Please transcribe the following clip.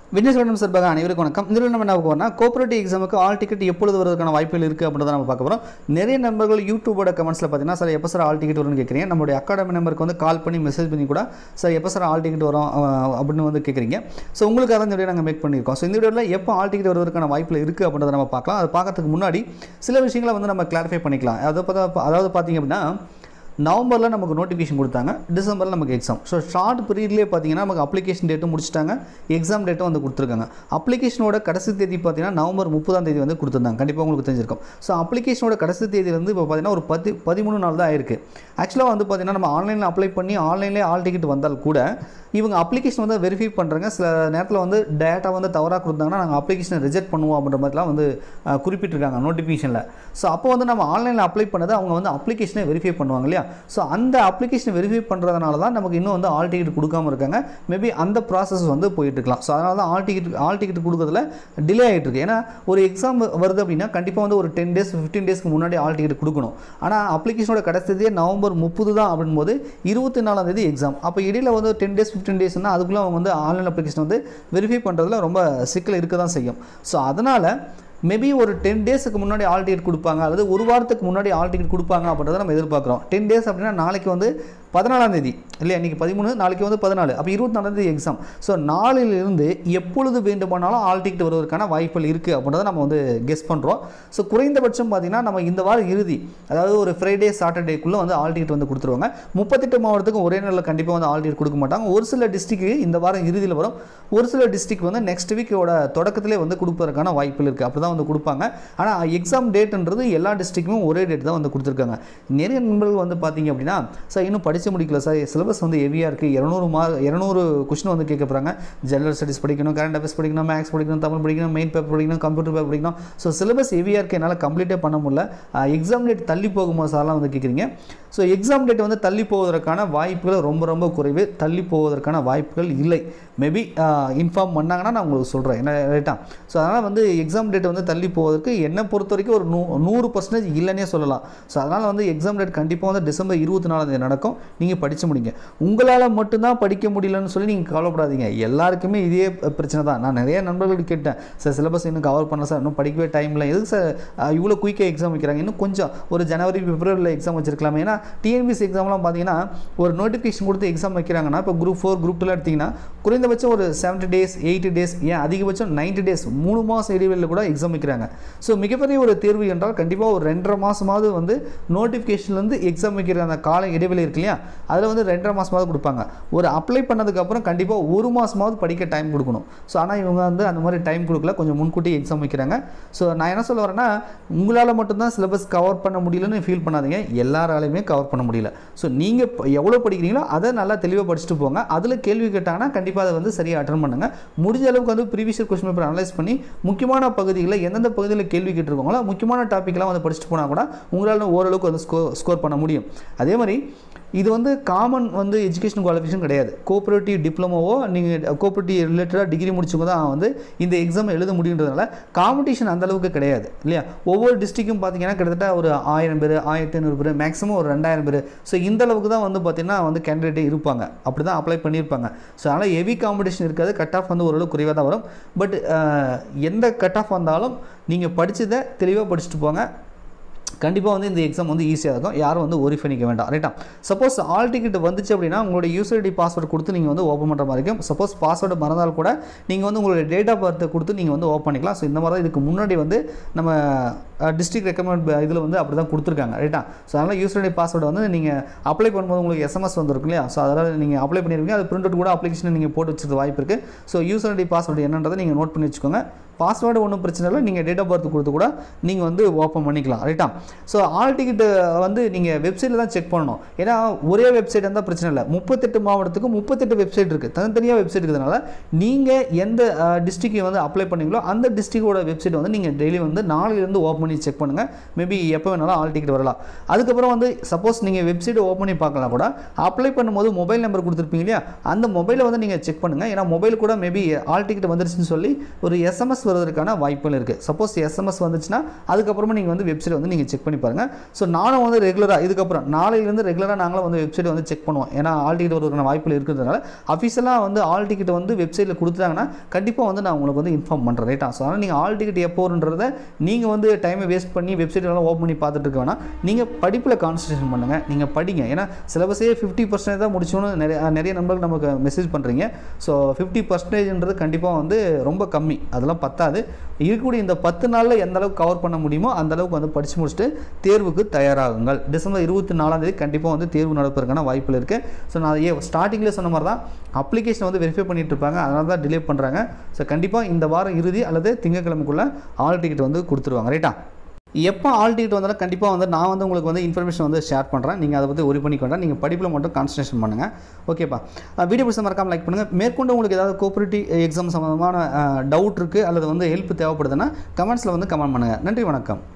விஜயசுவரன் சார்பாக அனைவருக்கும் வணக்கம் இதில் நம்ம என்ன பார்க்க கோஆபரேட்டிவ் எக்ஸாமுக்கு ஆல் டிக்கெட் எப்பொழுது வருவதற்கான வாய்ப்புகள் இருக்குது அப்படின்றத நம்ம பார்க்க போகிறோம் நிறைய நண்பர்கள் யூடியூபோட கமெண்ட்ஸில் பார்த்தீங்கன்னா சார் எப்போ சார் ஆல் டிக்கெட் வரும்னு கேட்குறீங்க நம்மளுடைய அகாடமி நம்பருக்கு வந்து கால் பண்ணி மெசேஜ் பண்ணி கூட சார் எப்போ சார் ஆல் டிக்கெட் வரும் அஹ், அப்படின்னு வந்து கேட்குறீங்க ஸோ உங்களுக்கு அதான் இந்த வீடியோ நாங்கள் மேக் பண்ணியிருக்கோம் ஸோ இந்த வீடியோவில் எப்போ ஆல் டிக்கெட் வருவதற்கான வாய்ப்புகள் இருக்குது அப்படின்றத நம்ம பார்க்கலாம் அது பார்க்கறதுக்கு முன்னாடி சில விஷயங்களை வந்து நம்ம கிளாரிஃபை பண்ணிக்கலாம் அதை பார்த்தா அதாவது பார்த்தீங்க அப்படின்னா நவம்பரில் நமக்கு நோட்டிஃபிகேஷன் கொடுத்தாங்க டிசம்பரில் நமக்கு எக்ஸாம் ஸோ ஷார்ட் பீரியட்லேயே பார்த்தீங்கன்னா நமக்கு அப்ளிகேஷன் டேட்டும் முடிச்சிட்டாங்க எக்ஸாம் டேட்டும் வந்து கொடுத்துருக்காங்க அப்ளிகேஷனோட கடைசி தேதி பார்த்தீங்கன்னா நவம்பர் முப்பதாம் தேதி வந்து கொடுத்துருந்தாங்க கண்டிப்பாக உங்களுக்கு தெரிஞ்சிருக்கும் ஸோ அப்ளிகேஷனோட கடைசி தேதி வந்து இப்போ பார்த்தீங்கன்னா ஒரு பத்து பதிமூணு நாள் தான் ஆயிருக்கு ஆக்சுவலாக வந்து பார்த்தீங்கன்னா நம்ம ஆன்லைனில் அப்ளை பண்ணி ஆன்லைன்லேயே ஆல் டிக்கெட் வந்தால் கூட இவங்க அப்ளிகேஷன் வந்து வெரிஃபை பண்ணுறாங்க சில நேரத்தில் வந்து டேட்டா வந்து தவறாக கொடுத்தாங்கன்னா நாங்கள் அப்ளிகேஷனை ரிஜெக்ட் பண்ணுவோம் அப்படின்ற மாதிரிலாம் வந்து அஹ், குறிப்பிட்டிருக்காங்க நோட்டிஃபிகேஷனில் ஸோ அப்போ வந்து நம்ம ஆன்லைனில் அப்ளை பண்ணது அவங்க வந்து அப்ளிகேஷனை வெரிஃபை பண்ணுவாங்க இல்லையா ஸோ அந்த அப்ளிகேஷனை வெரிஃபை பண்ணுறதுனால தான் நமக்கு இன்னும் வந்து ஆல் டிக்கெட் கொடுக்காம இருக்காங்க மேபி அந்த ப்ராசஸ் வந்து போயிட்டு இருக்கலாம் ஸோ அதனால தான் ஆல் டிக்கெட் ஆல் டிக்கெட் கொடுக்கறதுல டிலே ஆகிட்டு இருக்கு ஏன்னா ஒரு எக்ஸாம் வருது அப்படின்னா கண்டிப்பாக வந்து ஒரு டென் டேஸ் ஃபிஃப்டீன் டேஸ்க்கு முன்னாடி ஆல் டிக்கெட் கொடுக்கணும் ஆனால் அப்ளிகேஷனோட கடைசி தேதியே நவம்பர் முப்பது தான் அப்படின்போது இருபத்தி நாலாம் தேதி எக்ஸாம் அப்போ இடையில வந்து டென் டேஸ் ஃபிஃப்டீன் டேஸ்னால் அதுக்குள்ளே அவங்க வந்து ஆன்லைன் அப்ளிகேஷன் வந்து வெரிஃபை பண்ணுறதுல ரொம்ப சிக்கல் இருக்க தான் செய்யும் ஸோ அதனால் மேபி ஒரு டென் டேஸுக்கு முன்னாடி ஆல் டிக்கெட் கொடுப்பாங்க அல்லது ஒரு வாரத்துக்கு முன்னாடி ஆல் டிக்கெட் கொடுப்பாங்க அப்படின்றத நம்ம எதிர்பார்க்குறோம் டென் டேஸ் அப்படின்னா நாளைக்கு வந்து பதினாலாம் தேதி இல்லையா இன்றைக்கி பதிமூணு நாளைக்கு வந்து பதினாலு அப்போ இருபத்தி நாலாம் தேதி எக்ஸாம் ஸோ நாளிலிருந்து எப்பொழுது வேண்டுமானாலும் ஆல் டிக்கெட் வருவதற்கான வாய்ப்புகள் இருக்குது அப்படின்றத நம்ம வந்து கெஸ் பண்ணுறோம் ஸோ குறைந்தபட்சம் பார்த்தீங்கன்னா நம்ம இந்த வாரம் இறுதி அதாவது ஒரு ஃப்ரைடே சாட்டர்டேக்குள்ளே வந்து ஆல் டிக்கெட் வந்து கொடுத்துருவாங்க முப்பத்தெட்டு மாவட்டத்துக்கும் ஒரே நாளில் கண்டிப்பாக வந்து ஆல் டிக்கெட் கொடுக்க மாட்டாங்க ஒரு சில டிஸ்ட்ரிக்கு இந்த வாரம் இறுதியில் வரும் ஒரு சில டிஸ்ட்ரிக் வந்து நெக்ஸ்ட் வீக்கோட தொடக்கத்திலே வந்து கொடுப்பதற்கான வாய்ப்புகள் இருக்குது அப்படி தான் வந்து கொடுப்பாங்க ஆனால் எக்ஸாம் டேட்ன்றது எல்லா டிஸ்ட்ரிக்குமே ஒரே டேட் தான் வந்து கொடுத்துருக்காங்க நிறைய நண்பர்கள் வந்து பார்த்தீங்க அப்படின்னா சார் இன்னும் படித்து முடிக்கல சார் சிலபஸ் வந்து ஹெவியாக இருக்குது இரநூறு மா இரநூறு கொஸ்டின் வந்து கேட்க போகிறாங்க ஜெனரல் ஸ்டடிஸ் படிக்கணும் கரண்ட் அஃபேர்ஸ் படிக்கணும் மேக்ஸ் படிக்கணும் தமிழ் படிக்கணும் மெயின் பேப்பர் படிக்கணும் கம்ப்யூட்டர் பேப்பர் படிக்கணும் ஸோ சிலபஸ் ஹெவியாக இருக்குது என்னால் கம்ப்ளீட்டே பண்ண முடியல எக்ஸாம் டேட் தள்ளி போகும்போது சார்லாம் வந்து கேட்குறீங்க ஸோ எக்ஸாம் டேட் வந்து தள்ளி போவதற்கான வாய்ப்புகள் ரொம்ப ரொம்ப குறைவு தள்ளி போவதற்கான வாய்ப்புகள் இல்லை மேபி இன்ஃபார்ம் பண்ணாங்கன்னா நான் உங்களுக்கு சொல்கிறேன் என்ன ரைட்டா ஸோ அதனால் வந்து எக்ஸாம் டேட் வந்து தள்ளி போவதற்கு என்னை பொறுத்த வரைக்கும் ஒரு நூ நூறு பர்சன்டேஜ் இல்லைன்னே சொல்லலாம் ஸோ அதனால் வந்து எக்ஸாம் டேட் கண்டிப்பாக வந்து டிசம்பர் இருபத்தி நாலாம் தேதி நடக்கும் நீங்கள் படித்து முடிங்க உங்களால் மட்டும்தான் படிக்க முடியலன்னு சொல்லி நீங்கள் கவலைப்படாதீங்க எல்லாருக்குமே இதே பிரச்சனை தான் நான் நிறைய நண்பர்களுக்கு கேட்டேன் சார் சிலபஸ் இன்னும் கவர் பண்ணல சார் இன்னும் படிக்கவே டைம் இல்லை எதுக்கு சார் இவ்வளோ குயிக்காக எக்ஸாம் வைக்கிறாங்க இன்னும் கொஞ்சம் ஒரு ஜனவரி பிப்ரவரியில் எக்ஸாம் வச்சிருக்கலாமே ஏன்னா டிஎன்பிசி எக்ஸாம்லாம் பார்த்தீங்கன்னா ஒரு நோட்டிஃபிகேஷன் கொடுத்து எக்ஸாம் வைக்கிறாங்கன்னா இப்போ குரூப் ஃபோர் குரூப் டூலாம் எடுத்திங்கன்னா குறைந்தபட்சம் ஒரு செவன்ட்டி டேஸ் எயிட்டி டேஸ் ஏன் அதிகபட்சம் 90 டேஸ் மூணு மாதம் இடைவெளியில் கூட எக்ஸாம் வைக்கிறாங்க ஸோ மிகப்பெரிய ஒரு தேர்வு என்றால் கண்டிப்பாக ஒரு ரெண்டரை மாதமாவது வந்து நோட்டிஃபிகேஷன்லேருந்து எக்ஸாம் வைக்கிற அந்த கால இடைவெளி இருக்கு இல்லையா அதில் வந்து ரெண்டரை மாதமாவது கொடுப்பாங்க ஒரு அப்ளை பண்ணதுக்கப்புறம் கண்டிப்பாக ஒரு மாதமாவது படிக்க டைம் கொடுக்கணும் ஸோ ஆனால் இவங்க வந்து அந்த மாதிரி டைம் கொடுக்கல கொஞ்சம் முன்கூட்டி எக்ஸாம் வைக்கிறாங்க ஸோ நான் என்ன சொல்ல வரேன்னா உங்களால் மட்டும்தான் சிலபஸ் கவர் பண்ண முடியலன்னு ஃபீல் பண்ணாதீங்க எல்லாராலையுமே கவர் பண்ண முடியல ஸோ நீங்கள் எவ்வளோ படிக்கிறீங்களோ அதை நல்லா தெளிவாக படிச்சுட்டு போங்க அதில் கேள்வி கேட்டாங்கன்னா கண்டிப்பாக அதை வந்து சரியாக அட்டன் பண்ணுங்கள் முடிஞ்ச அளவுக்கு வந்து ப்ரீவியஸ் கொஸ்டின் பேப்பர் அனலைஸ் பண்ணி முக்கியமான பகுதிகளில் எந்தெந்த பகுதியில் கேள்வி கேட்டிருக்காங்களோ முக்கியமான டாப்பிக்லாம் வந்து படிச்சுட்டு போனால் கூட உங்களால் ஓரளவுக்கு வந்து ஸ்கோர் ஸ்கோர் பண்ண முடியும் அதே மாதிரி இது வந்து காமன் வந்து எஜுகேஷன் குவாலிஃபிகேஷன் கிடையாது கோஆப்ரேட்டிவ் டிப்ளமோவோ நீங்கள் கோஆப்ரேட்டிவ் ரிலேட்டடாக டிகிரி முடிச்சவங்க தான் வந்து இந்த எக்ஸாம் எழுத முடியுன்றதுனால காம்படிஷன் அந்த அளவுக்கு கிடையாது இல்லையா ஒவ்வொரு டிஸ்ட்ரிக்கும் பார்த்தீங்கன்னா கிட்டத்தட்ட ஒரு ஆயிரம் பேர் ஆயிரத்தி ஐநூறு பேர் மேக்ஸிமம் ஒரு ரெண்டாயிரம் பேர் ஸோ இந்த அளவுக்கு தான் வந்து பார்த்தீங்கன்னா வந்து கேண்டிடேட்டே இருப்பாங்க அப்படி தான் அப்ளை பண்ணியிருப்பாங்க ஸோ அதனால் ஹெவி காம்படிஷன் இருக்காது கட் ஆஃப் வந்து ஓரளவு குறைவாக தான் வரும் பட் எந்த கட் ஆஃப் வந்தாலும் நீங்கள் படித்ததை தெளிவாக படிச்சுட்டு போங்க கண்டிப்பாக வந்து இந்த எக்ஸாம் வந்து ஈஸியாக இருக்கும் யாரும் வந்து ஒரி பண்ணிக்க வேண்டாம் ரைட்டா சப்போஸ் ஆல் டிக்கெட் வந்துச்சு அப்படின்னா உங்களுடைய யூசர் ஐடி பாஸ்வேர்டு கொடுத்து நீங்கள் வந்து ஓப்பன் பண்ணுற மாதிரி இருக்கும் சப்போஸ் பாஸ்வேர்டு மறந்தால் கூட நீங்கள் வந்து உங்களுடைய டேட் ஆஃப் பர்த்தை கொடுத்து நீங்கள் வந்து ஓப்பன் பண்ணிக்கலாம் ஸோ இந்த மாதிரி தான் இதுக்கு முன்னாடி வந்து நம்ம டிஸ்ட்ரிக்ட் ரெக்கமெண்ட் இதில் வந்து அப்படி தான் கொடுத்துருக்காங்க ரைட்டா ஸோ அதனால் யூசர் ஐடி பாஸ்வேர்டு வந்து நீங்கள் அப்ளை பண்ணும்போது உங்களுக்கு எஸ்எம்எஸ் வந்துருக்கும் இல்லையா ஸோ அதனால் நீங்கள் அப்ளை பண்ணியிருக்கீங்க அது பிரிண்ட் அவுட் கூட அப்ளிகேஷனை நீங்கள் போட்டு வச்சுருக்க வாய்ப்பு இருக்குது ஸோ யூசர் ஐடி பாஸ்வேர்டு என்னன்றதை நீங்கள் நோட் பண்ணி வச்சுக்கோங்க பாஸ்வேர்டு ஒன்றும் பிரச்சனை இல்லை நீங்கள் டேட் ஆஃப் பர்த் கொடுத்து கூட நீங்கள் வந்து ஓப்பன் பண்ணிக்கலாம் ரைட்டா ஸோ ஆல் டிக்கெட் வந்து நீங்கள் வெப்சைட்டில் தான் செக் பண்ணணும் ஏன்னா ஒரே வெப்சைட் இருந்தால் பிரச்சனை இல்லை முப்பத்தெட்டு மாவட்டத்துக்கு முப்பத்தெட்டு வெப்சைட் இருக்குது தனித்தனியாக வெப்சைட் இருக்கிறதுனால நீங்கள் எந்த டிஸ்ட்ரிக்ட் வந்து அப்ளை பண்ணீங்களோ அந்த டிஸ்ட்ரிக்டோட வெப்சைட் வந்து நீங்கள் டெய்லி வந்து நாளையிலேருந்து ஓப்பன் பண்ணி செக் பண்ணுங்கள் மேபி எப்போ வேணாலும் ஆல் டிக்கெட் வரலாம் அதுக்கப்புறம் வந்து சப்போஸ் நீங்கள் வெப்சைட் ஓப்பன் பண்ணி பார்க்கலாம் கூட அப்ளை பண்ணும்போது மொபைல் நம்பர் கொடுத்துருப்பீங்க இல்லையா அந்த மொபைலை வந்து நீங்கள் செக் பண்ணுங்கள் ஏன்னா மொபைல் கூட மேபி ஆல் டிக்கெட் வந்துருச்சுன்னு சொல்லி ஒரு எஸ்எம்எஸ் வருவதற்கான வாய்ப்புகள் இருக்குது சப்போஸ் எஸ்எம்எஸ் வந்துச்சுன்னா அதுக்கப்புறமா நீங்கள் வந்து வெப்சைட் வந்து நீங்கள் செக் பண்ணி பாருங்கள் ஸோ நானும் வந்து ரெகுலராக இதுக்கப்புறம் நாளையிலேருந்து ரெகுலராக நாங்களும் வந்து வெப்சைட் வந்து செக் பண்ணுவோம் ஏன்னா ஆல் டிக்கெட் வருவதற்கான வாய்ப்புகள் இருக்கிறதுனால அஃபிஷியலாக வந்து ஆல் டிக்கெட் வந்து வெப்சைட்டில் கொடுத்துட்டாங்கன்னா கண்டிப்பாக வந்து நான் உங்களுக்கு வந்து இன்ஃபார்ம் பண்ணுறேன் ரைட்டா ஸோ அதனால் நீங்கள் ஆல் டிக்கெட் எப்போ வருன்றதை நீங்கள் வந்து டைமை வேஸ்ட் பண்ணி வெப்சைட்லாம் ஓப்பன் பண்ணி பார்த்துட்டு இருக்க வேணாம் நீங்கள் படிப்பில் கான்சன்ட்ரேஷன் பண்ணுங்கள் நீங்கள் படிங்க ஏன்னா சிலபஸே ஃபிஃப்டி பர்சன்டேஜ் தான் முடிச்சோன்னு நிறைய நிறைய நண்பர்கள் நமக்கு மெசேஜ் பண்ணுறீங்க ஸோ ஃபிஃப்டி பர்சன்டேஜ்ன்றது கண்டிப்பாக வந்து ரொம்ப கம்மி அதெல்லாம் பத்தாது இருக்கக்கூடிய இந்த பத்து நாளில் எந்த அளவுக்கு கவர் பண்ண முடியுமோ அந்த அளவுக்கு வந்து படித்து முடிச்சுட்டு தேர்வுக்கு தயாராகுங்கள் டிசம்பர் இருபத்தி நாலாம் தேதி கண்டிப்பாக வந்து தேர்வு நடப்பதற்கான வாய்ப்புகள் இருக்குது ஸோ நான் ஏ ஸ்டார்டிங்கில் சொன்ன மாதிரி தான் அப்ளிகேஷன் வந்து வெரிஃபை பண்ணிட்டு இருப்பாங்க அதனால தான் டிலே பண்ணுறாங்க ஸோ கண்டிப்பாக இந்த வாரம் இறுதி அல்லது திங்கட்கிழமைக்குள்ளே ஆல் டிக்கெட் வந்து கொடுத்துருவாங்க ரைட்டா எப்போ ஆல் டிக்கெட் வந்தாலும் கண்டிப்பாக வந்து நான் வந்து உங்களுக்கு வந்து இன்ஃபர்மேஷன் வந்து ஷேர் பண்ணுறேன் நீங்கள் அதை பற்றி ஒரி பண்ணிக்கொண்டா நீங்கள் படிப்பில் மட்டும் கான்சன்ட்ரேஷன் பண்ணுங்கள் ஓகேப்பா வீடியோ பிடிச்ச மறக்காமல் லைக் பண்ணுங்கள் மேற்கொண்டு உங்களுக்கு ஏதாவது கோஆபரேட்டிவ் எக்ஸாம் சம்மந்தமான டவுட் இருக்குது அல்லது வந்து ஹெல்ப் தேவைப்படுதுன்னா கமெண்ட்ஸில் வந்து கமெண்ட் பண்ணுங்கள் நன்றி வணக்கம்